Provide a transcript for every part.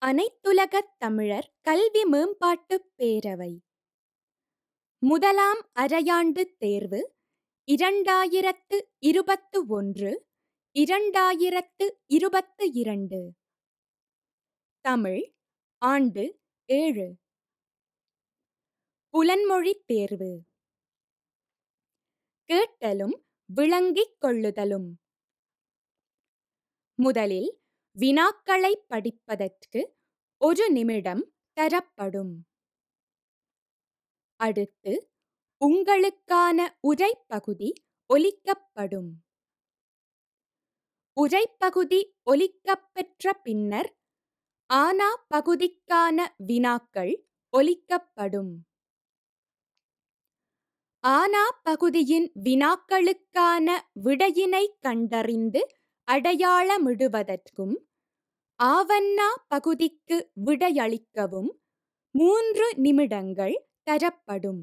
அனைத்துலகத் தமிழர் கல்வி மேம்பாட்டுப் பேரவை முதலாம் அரையாண்டுத் தேர்வு இரண்டாயிரத்து இருபத்து ஒன்று இரண்டாயிரத்து இருபத்து இரண்டு தமிழ் ஆண்டு ஏழு புலன்மொழித் தேர்வு கேட்டலும் விளங்கிக் கொள்ளுதலும் முதலில் வினாக்களைப் படிப்பதற்கு ஒரு நிமிடம் தரப்படும் அடுத்து உங்களுக்கான உரைப்பகுதி ஒலிக்கப்படும் உரைப்பகுதி ஒலிக்கப்பெற்ற பின்னர் ஆனா பகுதிக்கான வினாக்கள் ஒலிக்கப்படும் ஆனா பகுதியின் வினாக்களுக்கான விடையினைக் கண்டறிந்து அடையாளமிடுவதற்கும் ஆவண்ணா பகுதிக்கு விடையளிக்கவும் மூன்று நிமிடங்கள் தரப்படும்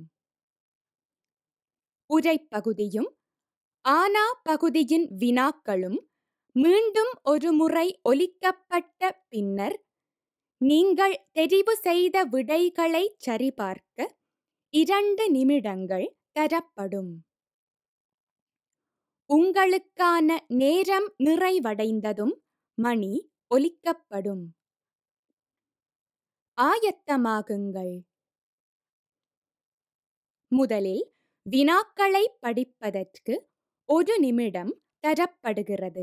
உரைப்பகுதியும் ஆனா பகுதியின் வினாக்களும் மீண்டும் ஒருமுறை ஒலிக்கப்பட்ட பின்னர் நீங்கள் தெரிவு செய்த விடைகளைச் சரிபார்க்க இரண்டு நிமிடங்கள் தரப்படும் உங்களுக்கான நேரம் நிறைவடைந்ததும் மணி ஒலிக்கப்படும் ஆயத்தமாகுங்கள் முதலில் வினாக்களைப் படிப்பதற்கு ஒரு நிமிடம் தரப்படுகிறது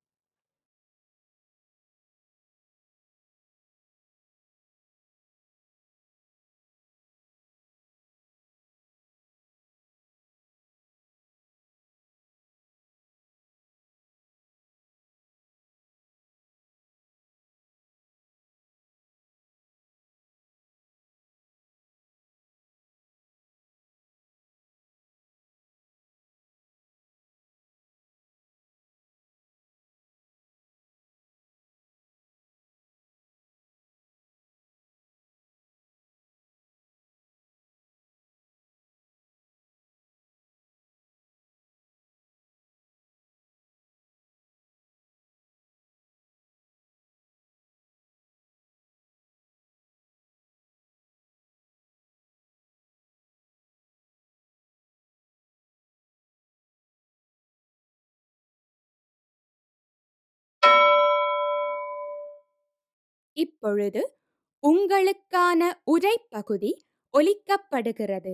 இப்பொழுது உங்களுக்கான உரைப்பகுதி ஒலிக்கப்படுகிறது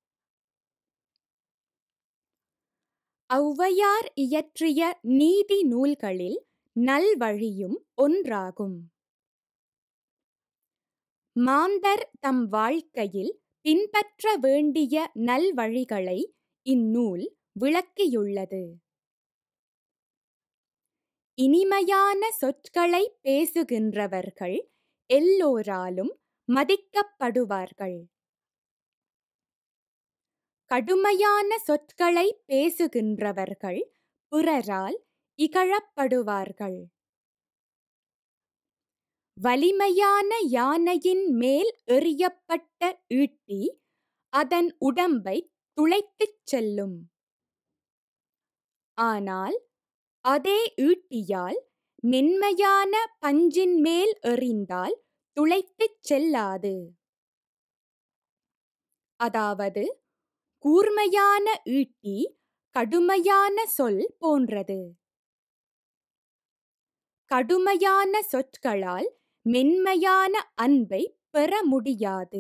ஔவையார் இயற்றிய நீதி நூல்களில் நல்வழியும் ஒன்றாகும் மாந்தர் தம் வாழ்க்கையில் பின்பற்ற வேண்டிய நல்வழிகளை இந்நூல் விளக்கியுள்ளது இனிமையான சொற்களை பேசுகின்றவர்கள் எல்லோராலும் மதிக்கப்படுவார்கள் கடுமையான சொற்களை பேசுகின்றவர்கள் பிறரால் இகழப்படுவார்கள் வலிமையான யானையின் மேல் எறியப்பட்ட ஈட்டி அதன் உடம்பை துளைத்துச் செல்லும் ஆனால் அதே ஈட்டியால் மென்மையான பஞ்சின் மேல் எறிந்தால் துளைத்துச் செல்லாது அதாவது கூர்மையான ஈட்டி கடுமையான சொல் போன்றது கடுமையான சொற்களால் மென்மையான அன்பை பெற முடியாது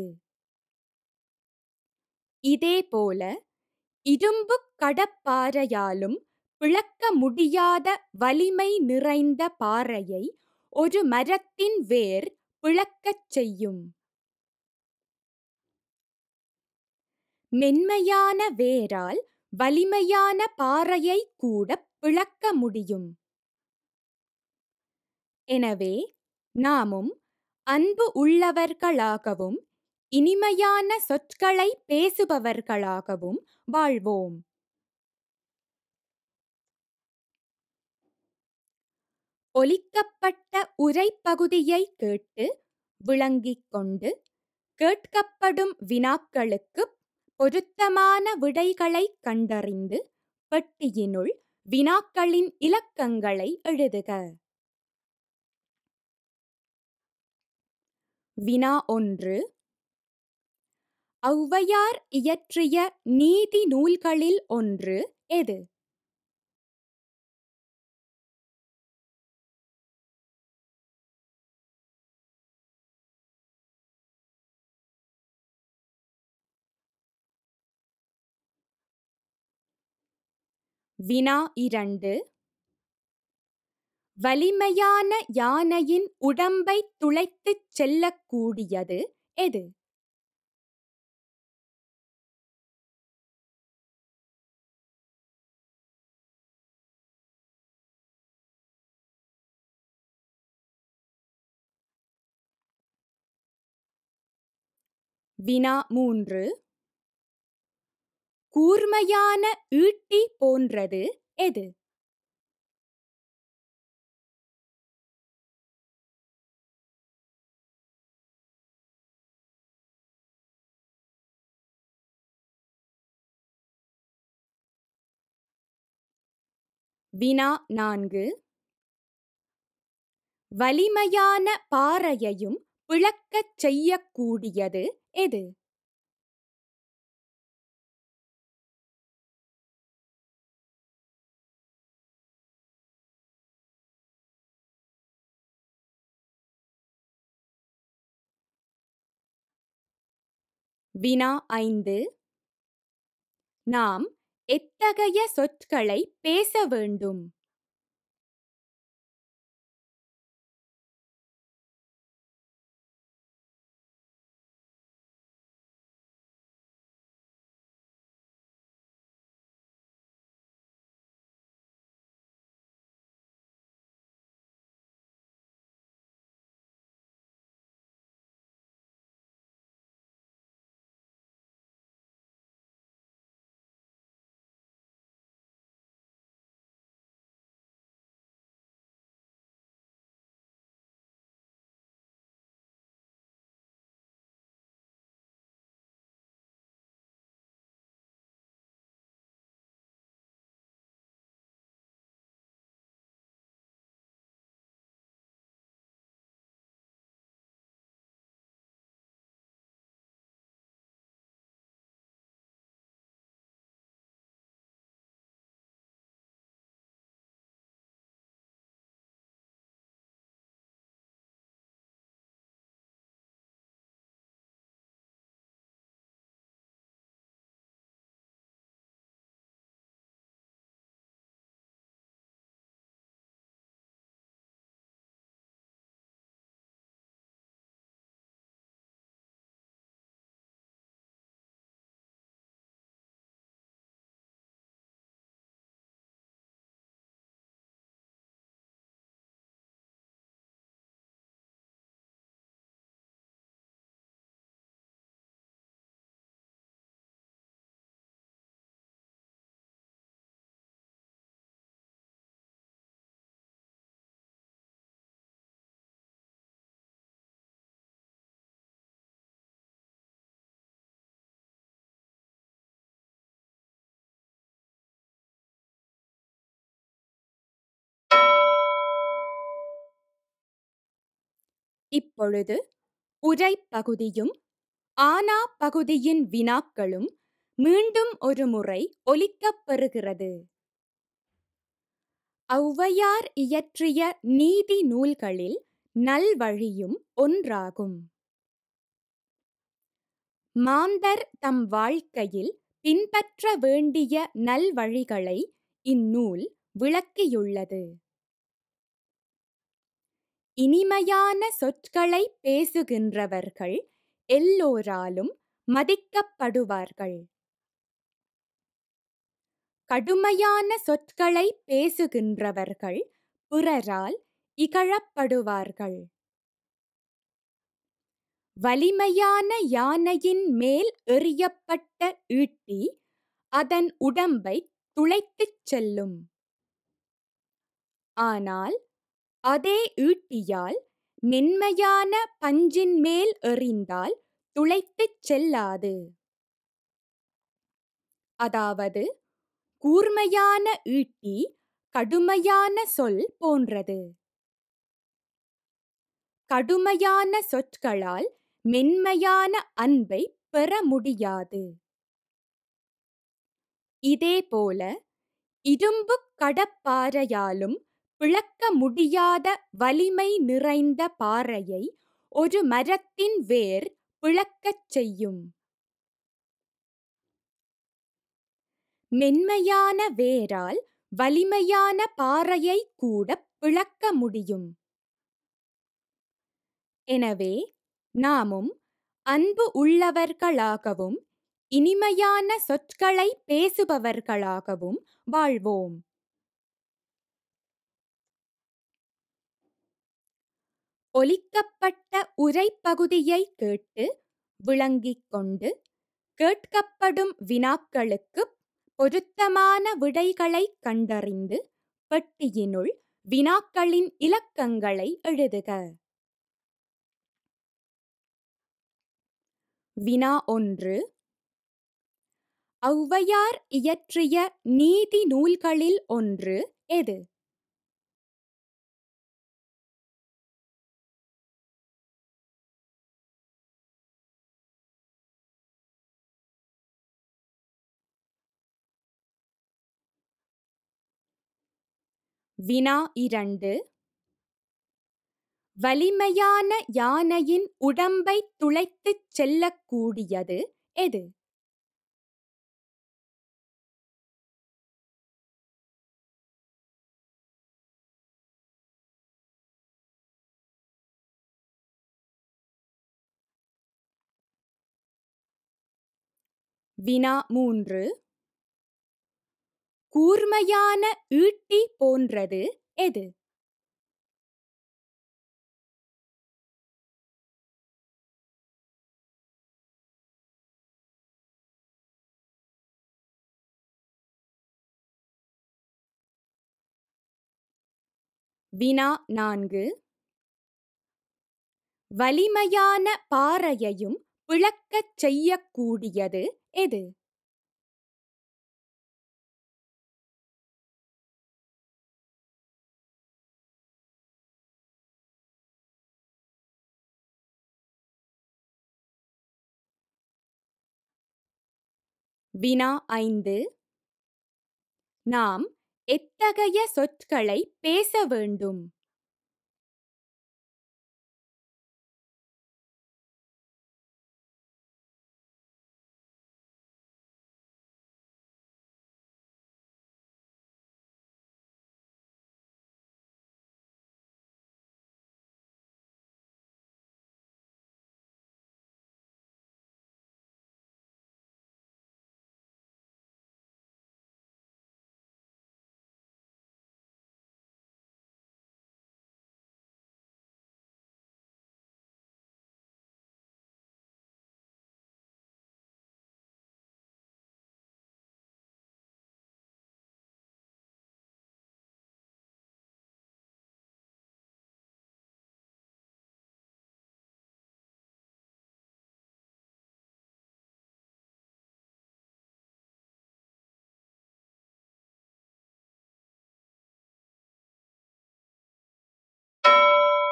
இதேபோல இரும்பு கடப்பாறையாலும் பிளக்க முடியாத வலிமை நிறைந்த பாறையை ஒரு மரத்தின் வேர் பிளக்கச் செய்யும் மென்மையான வேரால் வலிமையான பாறையை கூட பிளக்க முடியும் எனவே நாமும் அன்பு உள்ளவர்களாகவும் இனிமையான சொற்களை பேசுபவர்களாகவும் வாழ்வோம் ஒலிக்கப்பட்ட உரைப்பகுதியை கேட்டு விளங்கிக் கொண்டு கேட்கப்படும் வினாக்களுக்கு பொருத்தமான விடைகளைக் கண்டறிந்து பெட்டியினுள் வினாக்களின் இலக்கங்களை எழுதுக வினா ஒன்று ஔவையார் இயற்றிய நீதி நூல்களில் ஒன்று எது வினா இரண்டு வலிமையான யானையின் உடம்பை துளைத்துச் செல்லக்கூடியது எது வினா மூன்று கூர்மையான ஈட்டி போன்றது எது வினா நான்கு வலிமையான பாறையையும் பிளக்கச் செய்யக்கூடியது எது வினா ஐந்து நாம் எத்தகைய சொற்களை பேச வேண்டும் இப்பொழுது உரை பகுதியும் ஆனா பகுதியின் வினாக்களும் மீண்டும் ஒரு முறை ஒலிக்கப் பெறுகிறது ஔவையார் இயற்றிய நீதி நூல்களில் நல்வழியும் ஒன்றாகும் மாந்தர் தம் வாழ்க்கையில் பின்பற்ற வேண்டிய நல்வழிகளை இந்நூல் விளக்கியுள்ளது இனிமையான சொற்களை பேசுகின்றவர்கள் எல்லோராலும் மதிக்கப்படுவார்கள் கடுமையான சொற்களை பேசுகின்றவர்கள் பிறரால் இகழப்படுவார்கள் வலிமையான யானையின் மேல் எறியப்பட்ட ஈட்டி அதன் உடம்பை துளைத்துச் செல்லும் ஆனால் அதே ஈட்டியால் மென்மையான பஞ்சின் மேல் எறிந்தால் துளைத்துச் செல்லாது அதாவது கூர்மையான ஈட்டி கடுமையான சொல் போன்றது கடுமையான சொற்களால் மென்மையான அன்பை பெற முடியாது இதேபோல இரும்பு கடப்பாறையாலும் பிளக்க முடியாத வலிமை நிறைந்த பாறையை ஒரு மரத்தின் வேர் பிளக்கச் செய்யும் மென்மையான வேரால் வலிமையான பாறையை கூட பிளக்க முடியும் எனவே நாமும் அன்பு உள்ளவர்களாகவும் இனிமையான சொற்களை பேசுபவர்களாகவும் வாழ்வோம் ஒலிக்கப்பட்ட உரைப்பகுதியை கேட்டு விளங்கிக் கொண்டு கேட்கப்படும் வினாக்களுக்கு பொருத்தமான விடைகளை கண்டறிந்து பெட்டியினுள் வினாக்களின் இலக்கங்களை எழுதுக வினா ஒன்று ஔவையார் இயற்றிய நீதி நூல்களில் ஒன்று எது வினா இரண்டு வலிமையான யானையின் உடம்பை துளைத்துச் செல்லக்கூடியது எது வினா மூன்று கூர்மையான ஈட்டி போன்றது எது வினா நான்கு வலிமையான பாறையையும் பிளக்கச் செய்யக்கூடியது எது வினா ஐந்து நாம் எத்தகைய சொற்களை பேச வேண்டும்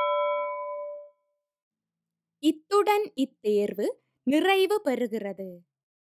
இத்துடன் இத்தேர்வு நிறைவு பெறுகிறது